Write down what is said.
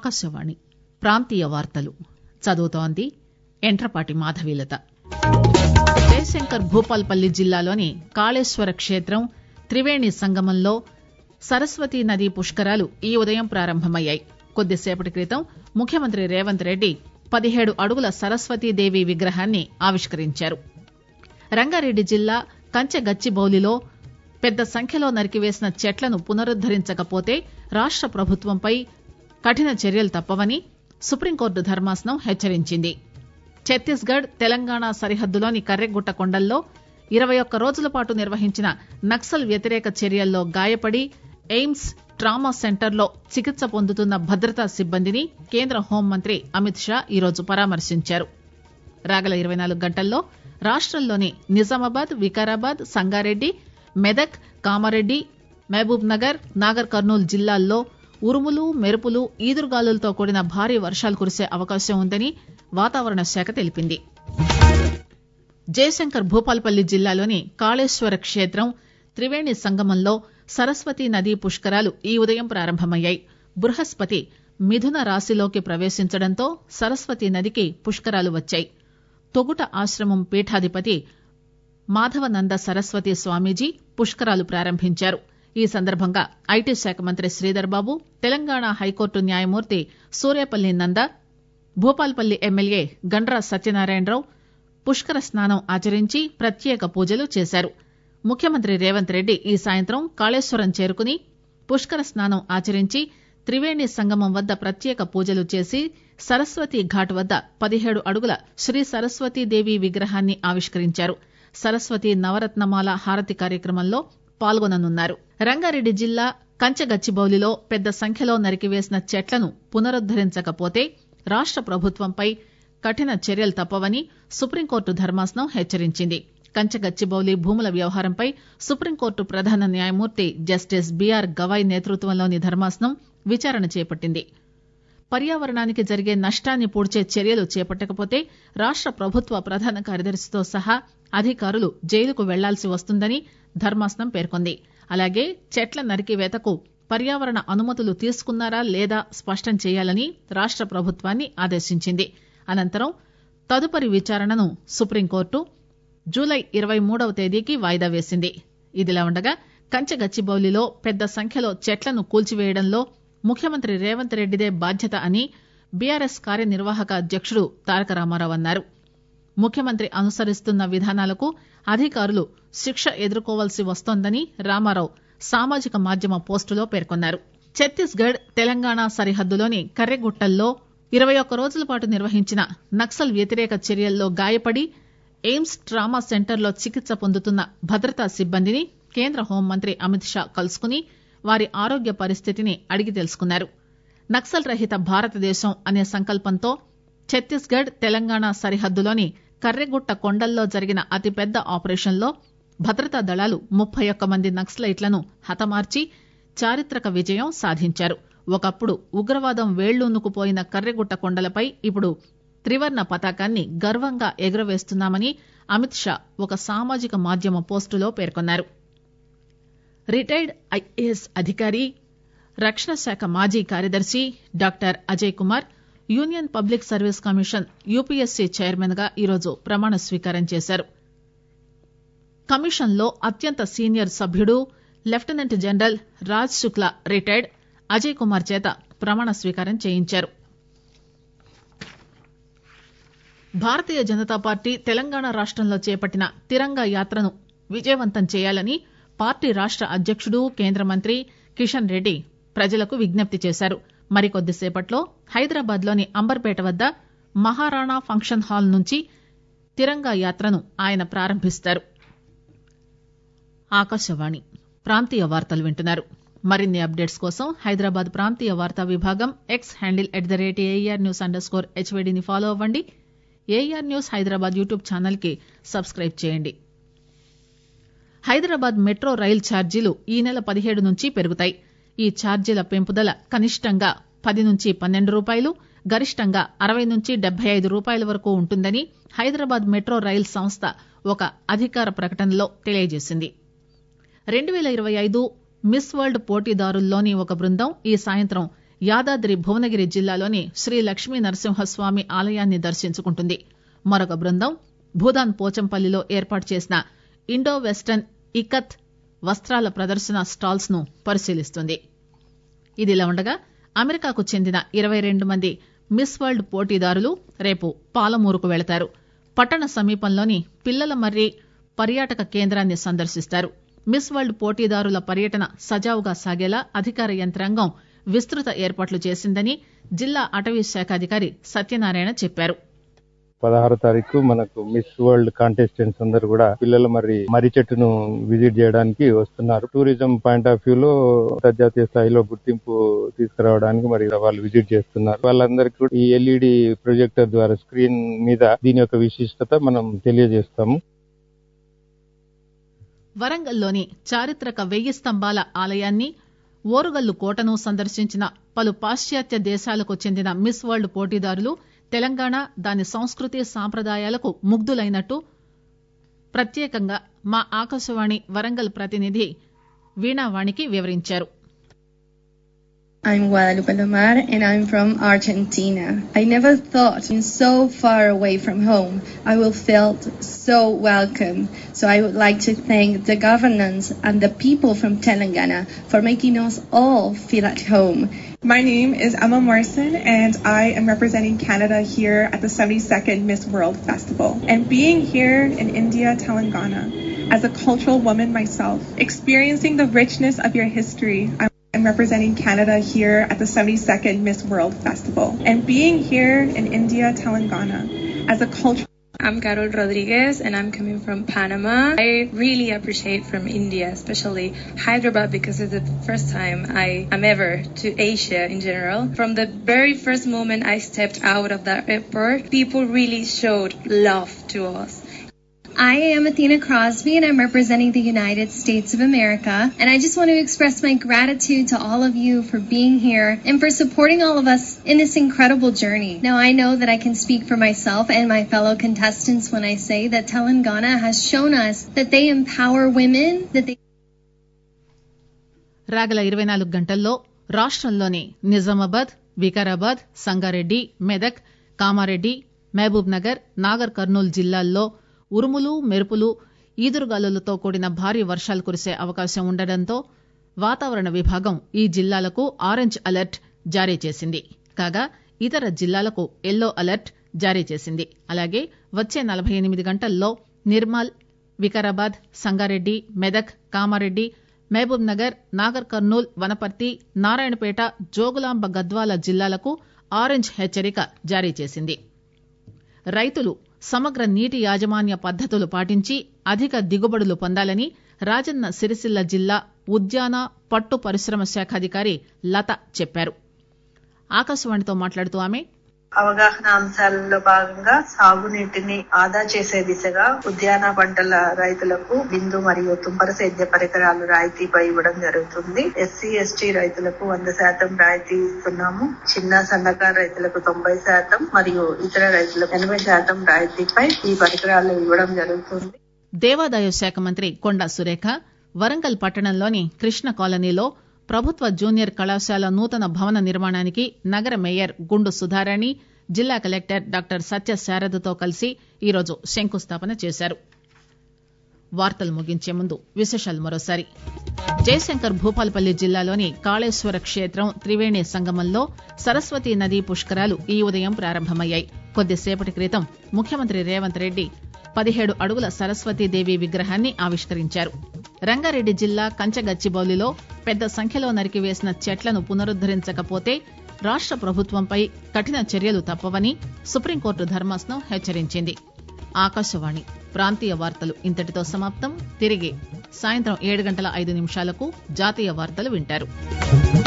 ఆకాశవాణి ప్రాంతీయ వార్తలు చదువుతోంది ఎంట్రపాటి మాధవీలత జయశంకర్ భూపాల్పల్లి జిల్లాలోని కాళేశ్వర క్షేత్రం త్రివేణి సంగమంలో సరస్వతీ నదీ పుష్కరాలు ఈ ఉదయం ప్రారంభమయ్యాయి కొద్దిసేపటి క్రితం ముఖ్యమంత్రి రేవంత్ రెడ్డి పదిహేడు అడుగుల సరస్వతీదేవి విగ్రహాన్ని ఆవిష్కరించారు రంగారెడ్డి జిల్లా కంచెగచ్చిబౌలిలో పెద్ద సంఖ్యలో నరికివేసిన చెట్లను పునరుద్దరించకపోతే రాష్ట ప్రభుత్వంపై కఠిన చర్యలు తప్పవని సుప్రీంకోర్టు ధర్మాసనం హెచ్చరించింది ఛత్తీస్ గఢ్ తెలంగాణ సరిహద్దులోని కర్రెగుట్ట కొండల్లో ఇరవై ఒక్క రోజుల పాటు నిర్వహించిన నక్సల్ వ్యతిరేక చర్యల్లో గాయపడి ఎయిమ్స్ ట్రామా సెంటర్లో చికిత్స పొందుతున్న భద్రతా సిబ్బందిని కేంద్ర హోంమంత్రి అమిత్ షా ఈరోజు పరామర్శించారు రాగల ఇరవై నాలుగు గంటల్లో రాష్టంలోని నిజామాబాద్ వికారాబాద్ సంగారెడ్డి మెదక్ కామారెడ్డి మహబూబ్ నగర్ నాగర్ కర్నూలు జిల్లాల్లో ఉరుములు మెరుపులు ఈదురుగాలులతో కూడిన భారీ వర్షాలు కురిసే అవకాశం ఉందని వాతావరణ శాఖ తెలిపింది జయశంకర్ భూపాల్పల్లి జిల్లాలోని కాళేశ్వర క్షేత్రం త్రివేణి సంగమంలో సరస్వతీ నదీ పుష్కరాలు ఈ ఉదయం ప్రారంభమయ్యాయి బృహస్పతి మిథున రాశిలోకి ప్రవేశించడంతో సరస్వతీ నదికి పుష్కరాలు వచ్చాయి తొగుట ఆశ్రమం పీఠాధిపతి మాధవనంద సరస్వతి స్వామీజీ పుష్కరాలు ప్రారంభించారు ఈ సందర్భంగా ఐటీ శాఖ మంత్రి శ్రీధర్ బాబు తెలంగాణ హైకోర్టు న్యాయమూర్తి సూర్యపల్లి నంద భూపాల్పల్లి ఎమ్మెల్యే గండ్ర సత్యనారాయణరావు పుష్కర స్నానం ఆచరించి ప్రత్యేక పూజలు చేశారు ముఖ్యమంత్రి రేవంత్ రెడ్డి ఈ సాయంత్రం కాళేశ్వరం చేరుకుని పుష్కర స్నానం ఆచరించి త్రివేణి సంగమం వద్ద ప్రత్యేక పూజలు చేసి సరస్వతీ ఘాట్ వద్ద పదిహేడు అడుగుల శ్రీ సరస్వతీదేవి విగ్రహాన్ని ఆవిష్కరించారు సరస్వతి నవరత్నమాల హారతి కార్యక్రమంలో పాల్గొననున్నారు రంగారెడ్డి జిల్లా కంచగచ్చిబౌలిలో పెద్ద సంఖ్యలో నరికివేసిన చెట్లను పునరుద్దరించకపోతే రాష్ట ప్రభుత్వంపై కఠిన చర్యలు తప్పవని సుప్రీంకోర్టు ధర్మాసనం హెచ్చరించింది కంచగచ్చిబౌలి భూముల వ్యవహారంపై సుప్రీంకోర్టు ప్రధాన న్యాయమూర్తి జస్టిస్ బీఆర్ గవాయ్ నేతృత్వంలోని ధర్మాసనం విచారణ చేపట్టింది పర్యావరణానికి జరిగే నష్టాన్ని పూడ్చే చర్యలు చేపట్టకపోతే రాష్ట ప్రభుత్వ ప్రధాన కార్యదర్శితో సహా అధికారులు జైలుకు వెళ్లాల్సి వస్తుందని ధర్మాసనం పేర్కొంది అలాగే చెట్ల నరికివేతకు పర్యావరణ అనుమతులు తీసుకున్నారా లేదా స్పష్టం చేయాలని రాష్ట ప్రభుత్వాన్ని ఆదేశించింది అనంతరం తదుపరి విచారణను సుప్రీంకోర్టు జూలై ఇరవై మూడవ తేదీకి వాయిదా వేసింది ఇదిలా ఉండగా కంచెగచ్చిబౌలిలో పెద్ద సంఖ్యలో చెట్లను కూల్చివేయడంలో ముఖ్యమంత్రి రేవంత్ రెడ్డిదే బాధ్యత అని బీఆర్ఎస్ కార్యనిర్వాహక అధ్యకుడు తారక రామారావు అన్నారు ముఖ్యమంత్రి అనుసరిస్తున్న విధానాలకు అధికారులు శిక్ష ఎదుర్కోవాల్సి వస్తోందని రామారావు సామాజిక మాధ్యమ పోస్టులో పేర్కొన్నారు ఛత్తీస్ గఢ్ తెలంగాణ సరిహద్దులోని కర్రెగుట్టల్లో ఇరవై ఒక్క రోజుల పాటు నిర్వహించిన నక్సల్ వ్యతిరేక చర్యల్లో గాయపడి ఎయిమ్స్ ట్రామా సెంటర్లో చికిత్స పొందుతున్న భద్రతా సిబ్బందిని కేంద్ర హోంమంత్రి అమిత్ షా కలుసుకుని వారి ఆరోగ్య పరిస్థితిని అడిగి తెలుసుకున్నారు నక్సల్ రహిత భారతదేశం అనే సంకల్పంతో ఛత్తీస్ గఢ్ తెలంగాణ సరిహద్దులోని కర్రెగుట్ట కొండల్లో జరిగిన అతిపెద్ద ఆపరేషన్లో భద్రతా దళాలు ముప్పై ఒక్క మంది నక్సలైట్లను హతమార్చి చారిత్రక విజయం సాధించారు ఒకప్పుడు ఉగ్రవాదం వేళ్లూనుకుపోయిన కర్రెగుట్ట కొండలపై ఇప్పుడు త్రివర్ణ పతాకాన్ని గర్వంగా ఎగురవేస్తున్నామని అమిత్ షా ఒక సామాజిక మాధ్యమ పోస్టులో పేర్కొన్నారు రిటైర్డ్ ఐఏఎస్ అధికారి రక్షణ శాఖ మాజీ కార్యదర్శి doctor Ajay Kumar union public service commission UPSC chairman గా ఈరోజు ప్రమాణ స్వీకారం చేశారు కమిషన్ లో అత్యంత సీనియర్ సభ్యుడు lieutenant general Raj Shukla retired Ajay Kumar చేత ప్రమాణ స్వీకారం చేయించారు భారతీయ జనతా పార్టీ తెలంగాణ రాష్టంలో చేపట్టిన తిరంగా యాత్రను విజయవంతం చేయాలని పార్టీ రాష్ట అధ్యకుడు కేంద్ర మంత్రి కిషన్ రెడ్డి ప్రజలకు విజ్ఞప్తి చేశారు మరికొద్దిసేపట్లో హైదరాబాద్ లోని అంబర్పేట వద్ద మహారాణా ఫంక్షన్ హాల్ నుంచి తిరంగా యాత్రను ఆయన ప్రారంభిస్తారు ఆకాశవాణి ప్రాంతీయ వార్తలు వింటున్నారు మరిన్ని అప్డేట్స్ కోసం హైదరాబాద్ ప్రాంతీయ వార్తా విభాగం X handle at the rate AR news underscore స్కోర్ హెచ్వీడీని ఫాలో అవ్వండి AR news Hyderabad YouTube channel కి సబ్స్క్రైబ్ చేయండి హైదరాబాద్ మెట్రో రైలు ఛార్జీలు ఈ నెల పదిహేడు నుంచి పెరుగుతాయి ఈ ఛార్జీల పెంపుదల కనిష్టంగా పది నుంచి పన్నెండు రూపాయలు గరిష్టంగా అరవై నుంచి డెబ్బై ఐదు రూపాయల వరకు ఉంటుందని హైదరాబాద్ మెట్రో రైలు సంస్థ ఒక అధికార ప్రకటనలో తెలియజేసింది రెండు పేల ఇరవై ఐదు మిస్ వరల్డ్ పోటీదారుల్లోని ఒక బృందం ఈ సాయంత్రం యాదాద్రి భువనగిరి జిల్లాలోని శ్రీ లక్ష్మీ నరసింహస్వామి ఆలయాన్ని దర్శించుకుంటుంది మరొక బృందం భూదాన్ పోచంపల్లిలో ఏర్పాటు చేసిన ఇండో వెస్టర్న్ ఇకత్ వస్త్రాల ప్రదర్శన స్టాల్స్ ను పరిశీలిస్తుంది ఇదిలా ఉండగా అమెరికాకు చెందిన ఇరవై రెండు మంది మిస్ వరల్డ్ పోటీదారులు రేపు పాలమూరుకు వెళతారు పట్టణ సమీపంలోని పిల్లల మర్రి పర్యాటక కేంద్రాన్ని సందర్శిస్తారు మిస్ వరల్డ్ పోటీదారుల పర్యటన సజావుగా సాగేలా అధికార యంత్రాంగం విస్తృత ఏర్పాట్లు చేసిందని జిల్లా అటవీ శాఖ అధికారి సత్యనారాయణ చెప్పారు పదహారో తారీఖు మనకు మిస్ వరల్డ్ కాంటెస్టెంట్స్ అందరు కూడా పిల్లలు మరి మర్రి చెట్టును విజిట్ చేయడానికి వస్తున్నారు టూరిజం పాయింట్ ఆఫ్ వ్యూ లో అంతర్జాతీయ స్థాయిలో గుర్తింపు తీసుకురావడానికి మరి వాళ్ళు విజిట్ చేస్తున్నారు వాళ్ళందరికీ కూడా ఈ ఎల్ఈడి ప్రొజెక్టర్ ద్వారా స్క్రీన్ మీద దీని యొక్క విశిష్టత మనం తెలియజేస్తాము వరంగల్లోని చారిత్రక వెయ్యి స్తంభాల ఆలయాన్ని ఓరుగల్లు కోటను సందర్శించిన పలు పాశ్చాత్య దేశాలకు చెందిన మిస్ వరల్డ్ పోటీదారులు తెలంగాణ దాని సంస్కృతి సాంప్రదాయాలకు ముగ్ధులైనట్టు ప్రత్యేకంగా మా ఆకాశవాణి వరంగల్ ప్రతినిధి వీణావాణికి వివరించారు I'm Guadalupe Lomar and I'm from Argentina. I never thought being so far away from home I will feel so welcome. So I would like to thank the governance and the people from Telangana for making us all feel at home. My name is Emma Morrison and I am representing Canada here at the 72nd Miss World Festival. And being here in India, Telangana, as a cultural woman myself, experiencing the richness of your history, I'm I'm representing Canada here at the 72nd Miss World Festival. And being here in India, Telangana, as a cultural I'm Carol Rodriguez and I'm coming from Panama. I really appreciate from India, especially Hyderabad because it's the first time I am ever to Asia in general. From the very first moment I stepped out of that airport, people really showed love to us. I am Athena Crosby and I'm representing the United States of America. And I just want to express my gratitude to all of you for being here and for supporting all of us in this incredible journey. Now, I know that I can speak for myself and my fellow contestants when I say that Telangana has shown us that they empower women, that they రాగల ఇరవై నాలుగు గంటల్లో రాష్టంలోని నిజామాబాద్ వికారాబాద్ సంగారెడ్డి మెదక్ కామారెడ్డి మహబూబ్ నగర్ నాగర్ కర్నూలు జిల్లాల్లో ఉరుములు మెరుపులు ఈదురుగాలులతో కూడిన భారీ వర్షాలు కురిసే అవకాశం ఉండడంతో వాతావరణ విభాగం ఈ జిల్లాలకు ఆరెంజ్ అలర్ట్ జారీ చేసింది కాగా ఇతర జిల్లాలకు ఎల్లో అలర్ట్ జారీ చేసింది అలాగే వచ్చే నలభై ఎనిమిది గంటల్లో నిర్మల్ వికారాబాద్ సంగారెడ్డి మెదక్ కామారెడ్డి మహబూబ్ నగర్ నాగర్ కర్నూల్ వనపర్తి నారాయణపేట జోగులాంబ గద్వాల జిల్లాలకు ఆరెంజ్ హెచ్చరిక జారీ చేసింది రైతులు సమగ్ర నీటి యాజమాన్య పద్దతులు పాటించి అధిక దిగుబడులు పొందాలని రాజన్న సిరిసిల్ల జిల్లా ఉద్యాన పట్టు పరిశ్రమ శాఖ అధికారి లత చెప్పారు ఆకాశవాణితో మాట్లాడుతూ ఆమె అవగాహన అంశాలలో భాగంగా సాగునీటిని ఆదా చేసే దిశగా ఉద్యాన పంటల రైతులకు బిందు మరియు తుంపర సేద్య పరికరాలు రాయితీపై ఇవ్వడం జరుగుతుంది ఎస్సీ ఎస్టీ రైతులకు వంద శాతం రాయితీ ఇస్తున్నాము చిన్న సన్నకారు రైతులకు తొంభై శాతం మరియు ఇతర రైతులకు ఎనభై శాతం రాయితీపై ఈ పరికరాలు ఇవ్వడం జరుగుతుంది దేవాదాయ శాఖ మంత్రి కొండా సురేఖ వరంగల్ పట్టణంలోని కృష్ణ కాలనీలో ప్రభుత్వ జూనియర్ కళాశాల నూతన భవన నిర్మాణానికి నగర మేయర్ గుండు సుధారాణి జిల్లా కలెక్టర్ డాక్టర్ సత్య శారదతో కలిసి ఈరోజు శంకుస్థాపన చేశారు వార్తలు ముగించే ముందు విశేషాలు మరోసారి జయశంకర్ భూపాలపల్లి జిల్లాలోని కాళేశ్వర క్షేత్రం త్రివేణి సంగమంలో సరస్వతీ నదీ పుష్కరాలు ఈ ఉదయం ప్రారంభమయ్యాయి కొద్దిసేపటి క్రితం ముఖ్యమంత్రి రేవంత్ రెడ్డి పదిహేడు అడుగుల సరస్వతీదేవి విగ్రహాన్ని ఆవిష్కరించారు రంగారెడ్డి జిల్లా కంచగచ్చిబౌలిలో పెద్ద సంఖ్యలో నరికివేసిన చెట్లను పునరుద్దరించకపోతే రాష్ట ప్రభుత్వంపై కఠిన చర్యలు తప్పవని సుప్రీంకోర్టు ధర్మాసనం హెచ్చరించింది ఆకాశవాణి ప్రాంతీయ వార్తలు ఇంతటితో సమాప్తం తిరిగి సాయంత్రం ఏడు గంటల ఐదు నిమిషాలకు జాతీయ వార్తలు వింటారు